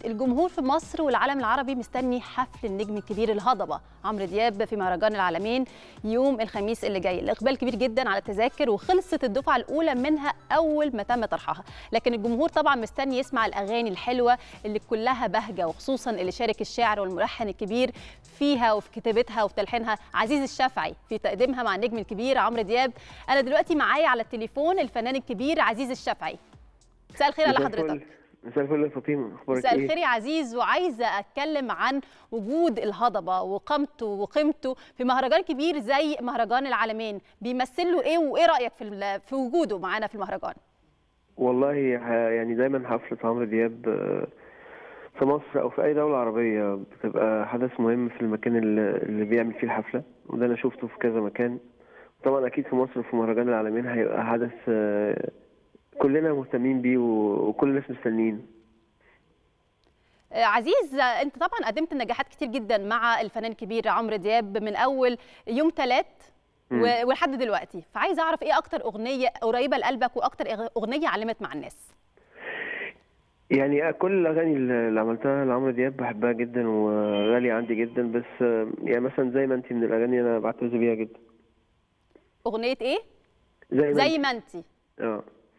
الجمهور في مصر والعالم العربي مستني حفل النجم الكبير الهضبه عمرو دياب في مهرجان العالمين يوم الخميس اللي جاي الاقبال كبير جدا على التذاكر وخلصت الدفعه الاولى منها اول ما تم طرحها لكن الجمهور طبعا مستني يسمع الاغاني الحلوه اللي كلها بهجه وخصوصا اللي شارك الشاعر والملحن الكبير فيها وفي كتابتها وفي تلحينها عزيز الشافعي في تقديمها مع النجم الكبير عمرو دياب انا دلوقتي معايا على التليفون الفنان الكبير عزيز الشافعي مساء الخير على حضرتك مساء الفل يا فاطمه اخبارك مساء ايه الخير يا عزيز وعايزه اتكلم عن وجود الهضبه وقامته وقيمته في مهرجان كبير زي مهرجان العالمين بيمثل له ايه وايه رايك في ال- في وجوده معانا في المهرجان والله ح- يعني دايما حفله عمرو دياب آه، في مصر او في اي دوله عربيه بتبقى حدث مهم في المكان اللي اللي بيعمل فيه الحفله وده انا شفته في كذا مكان طبعا اكيد في مصر في مهرجان العالمين هيبقى حدث آه، كلنا مهتمين بيه و- وكل الناس مستنيين آه، عزيز آه، انت طبعا قدمت نجاحات كتير جدا مع الفنان الكبير عمرو دياب من اول يوم ثلاث و- ولحد دلوقتي فعايزه اعرف ايه اكتر اغنيه قريبه لقلبك واكتر إغ- اغنيه علمت مع الناس يعني كل الاغاني اللي عملتها لعمرو دياب بحبها جدا وغاليه عندي جدا بس آه، يعني مثلا زي ما انت من الاغاني انا بعتز بيها جدا اغنيه ايه زي ما زي انت. ما انت اه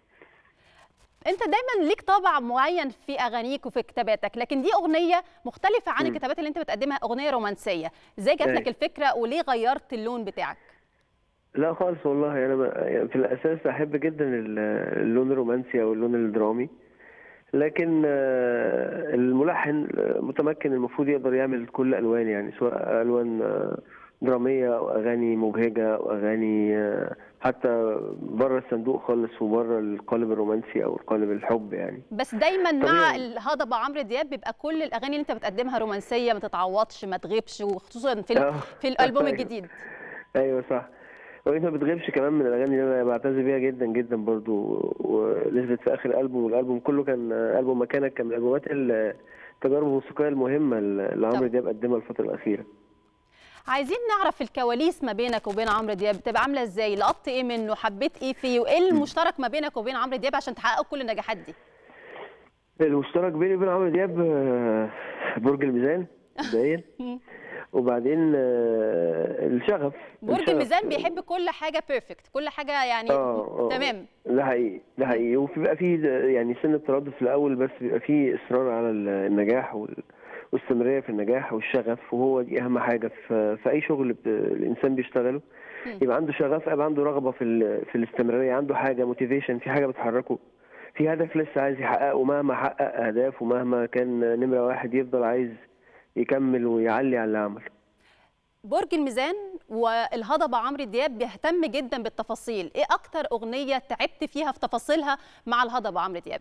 انت دايما ليك طابع معين في اغانيك وفي كتاباتك لكن دي اغنيه مختلفه عن مم. الكتابات اللي انت بتقدمها اغنيه رومانسيه ازاي جات لك أيوة. الفكره وليه غيرت اللون بتاعك لا خالص والله انا ب- يعني في الاساس احب جدا ال- اللون الرومانسي او اللون الدرامي لكن آه، الملحن متمكن المفروض يقدر يعمل كل الوان يعني سواء الوان آه، دراميه او اغاني مبهجه او اغاني آه، حتى بره الصندوق خالص وبره القالب الرومانسي او القالب الحب يعني بس دايما مع طبيعي. الهضبه عمرو دياب بيبقى كل الاغاني اللي انت بتقدمها رومانسيه ما تتعوضش ما تغيبش وخصوصا في ال- آه. في الالبوم أيوة. الجديد ايوه صح وانت ما بتغيبش كمان من الاغاني اللي انا بعتز بيها جدا جدا برضو ونزلت في اخر البوم والالبوم كله كان البوم مكانك كان من الالبومات التجارب الموسيقيه المهمه اللي عمرو طب. دياب قدمها الفتره الاخيره عايزين نعرف الكواليس ما بينك وبين عمرو دياب بتبقى عامله ازاي لقطت ايه منه حبيت ايه فيه وايه المشترك ما بينك وبين عمرو دياب عشان تحققوا كل النجاحات دي المشترك بيني وبين عمرو دياب آه، برج الميزان مبدئيا وبعدين آه، الشغف برج الشغف. الميزان بيحب كل حاجه بيرفكت كل حاجه يعني اه اه تمام ده حقيقي ده حقيقي وفي بقى في يعني سن التردد في الاول بس بيبقى في اصرار على النجاح وال- والاستمراريه في النجاح والشغف وهو دي اهم حاجه في في اي شغل ب- الانسان بيشتغله مم. يبقى عنده شغف يبقى عنده رغبه في ال- في الاستمراريه عنده حاجه موتيفيشن في حاجه بتحركه في هدف لسه عايز يحققه مهما حقق اهداف ومهما كان نمره واحد يفضل عايز يكمل ويعلي على اللي عمله برج الميزان والهضبه عمرو دياب بيهتم جدا بالتفاصيل ايه اكتر اغنيه تعبت فيها في تفاصيلها مع الهضبه عمرو دياب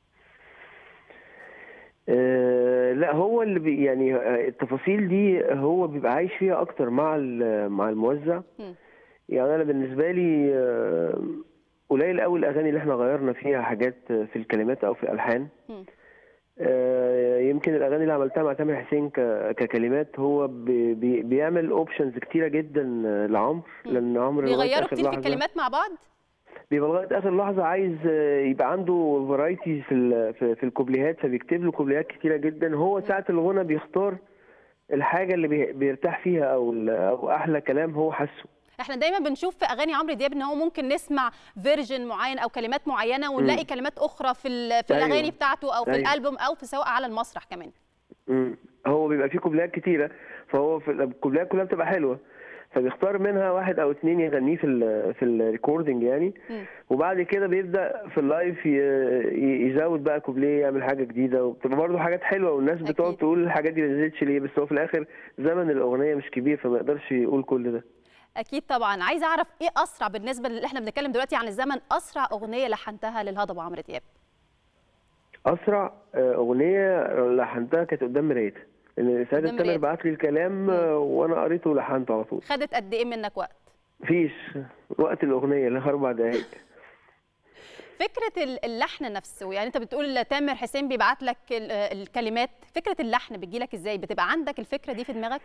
آه، لا هو اللي بي يعني آه، التفاصيل دي هو بيبقى عايش فيها اكتر مع ال- مع الموزع مم. يعني انا بالنسبه لي آه، قليل قوي الاغاني اللي احنا غيرنا فيها حاجات في الكلمات او في الالحان مم. آه، يمكن الاغاني اللي عملتها مع تامر حسين ك- ككلمات هو بي بي بيعمل اوبشنز كتيره جدا آه، لعمرو لان عمرو لغاية بيغيروا آخر كتير في لحظة- الكلمات مع بعض بيبقى لغايه اخر لحظه عايز آه، يبقى عنده فرايتي في ال- في في الكوبليهات فبيكتب له كوبليهات كتيره جدا هو ساعه الغنى بيختار الحاجه اللي بي- بيرتاح فيها او ال- او احلى كلام هو حاسه احنا دايما بنشوف في اغاني عمرو دياب ان هو ممكن نسمع فيرجن معين او كلمات معينه ونلاقي كلمات اخرى في ال- في أيوة. الاغاني بتاعته او في أيوة. الالبوم او في سواء على المسرح كمان مم. هو بيبقى فيه كوبليهات كتيره فهو في الكوبليهات كلها بتبقى حلوه فبيختار منها واحد او اتنين يغنيه في ال في الريكوردنج يعني مم. وبعد كده بيبدا في اللايف ي- ي- يزود بقى كوبليه يعمل حاجه جديده وبتبقى برضه حاجات حلوه والناس بتقعد أكيد. تقول الحاجات دي ما نزلتش ليه بس هو في الاخر زمن الاغنيه مش كبير فما يقدرش يقول كل ده اكيد طبعا عايزه اعرف ايه اسرع بالنسبه اللي احنا بنتكلم دلوقتي عن الزمن اسرع اغنيه لحنتها للهضبه عمرو دياب اسرع آه، اغنيه لحنتها كانت قدام مرايتها لان سعاده قدام تامر مرايتها. بعت لي الكلام آه، وانا قريته ولحنته على طول خدت قد ايه منك وقت مفيش وقت الاغنيه اللي هي اربع دقايق فكره ال- اللحن نفسه يعني انت بتقول تامر حسين بيبعت لك ال- الكلمات فكره اللحن بتجيلك ازاي بتبقى عندك الفكره دي في دماغك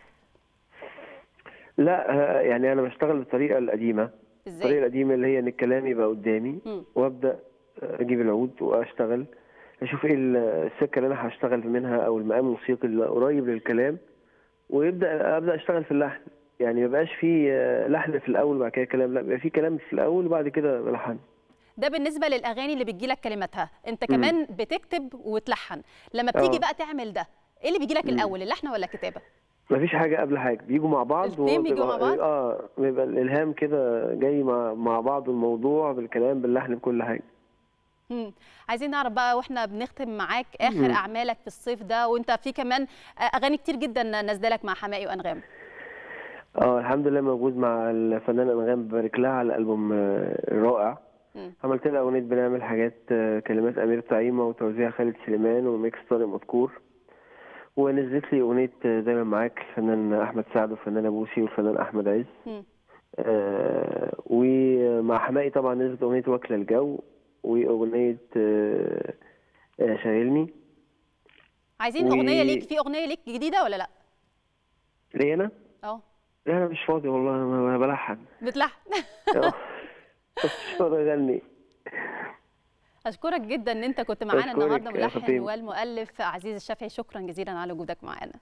لا آه، يعني انا بشتغل بالطريقه القديمه الطريقه ازاي القديمه اللي هي ان الكلام يبقى قدامي مم. وابدا اجيب العود واشتغل اشوف ايه ال- السكه اللي انا هشتغل منها او المقام الموسيقي اللي قريب للكلام ويبدا ابدا اشتغل في اللحن يعني ما يبقاش في آه، لحن في الاول وبعد كده كلام لا بيبقى في كلام في الاول وبعد كده بلحن ده بالنسبه للاغاني اللي بتجيلك كلماتها انت كمان بتكتب وتلحن لما بتيجي آه. بقى تعمل ده ايه اللي بيجيلك الاول اللحن ولا الكتابه ما فيش حاجه قبل حاجه بيجوا مع بعض الاتنين بيجوا وبيبقى- مع بعض؟ اه بيبقى الالهام كده جاي مع مع بعض الموضوع بالكلام باللحن بكل حاجه مم. عايزين نعرف بقى واحنا بنختم معاك اخر مم. اعمالك في الصيف ده وانت في كمان آه، اغاني كتير جدا نازله لك مع حماقي وانغام اه الحمد لله موجود مع الفنانة أنغام ببارك لها على الألبوم آه، الرائع مم. عملت لها أغنية بنعمل حاجات آه، كلمات أمير طعيمة وتوزيع خالد سليمان وميكس طارق مذكور ونزلت لي أغنية آه، دايما معاك الفنان أحمد سعد والفنانة بوسي والفنان أحمد عز مم. آه، ومع حماقي طبعا نزلت أغنية واكلة الجو وأغنية آه، آه، شاغلني عايزين و- اغنيه ليك في اغنيه ليك جديده ولا لا ليه أنا؟ اه لا أنا مش فاضي والله أنا أنا بلحن بتلحن آه، مش فاضي أغني اشكرك جدا ان انت كنت معانا أشكرك النهارده يا ملحن فاطمة. والمؤلف عزيز الشافعي شكرا جزيلا على وجودك معانا